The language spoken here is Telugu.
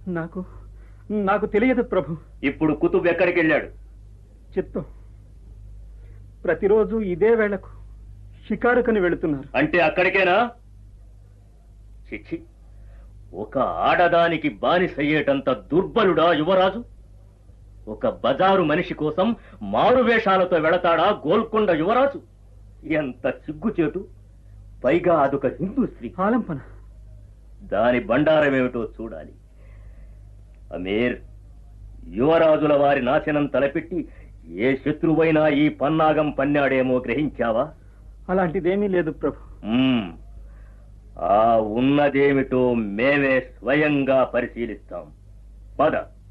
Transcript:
నాకు నాకు తెలియదు ప్రభు ఇప్పుడు కుతుబ్ ఎక్కడికి వెళ్ళాడు చిత్తం ప్రతిరోజు ఇదే వేళకు షికారుకని వెళుతున్నారు అంటే అక్కడికేనా చిచ్చి ఒక ఆడదానికి బానిసయ్యేటంత దుర్బలుడా యువరాజు ఒక బజారు మనిషి కోసం మారు వేషాలతో వెళతాడా గోల్కొండ యువరాజు ఎంత సిగ్గుచేటు పైగా అదొక హిందూ స్త్రీ ఆలంపన దాని బండారమేమిటో చూడాలి అమీర్ యువరాజుల వారి నాశనం తలపెట్టి ఏ శత్రువైనా ఈ పన్నాగం పన్నాడేమో గ్రహించావా అలాంటిదేమీ లేదు ప్రభు మ్మ్. ఆ ఉన్నదేమిటో మేమే స్వయంగా పరిశీలిస్తాం పద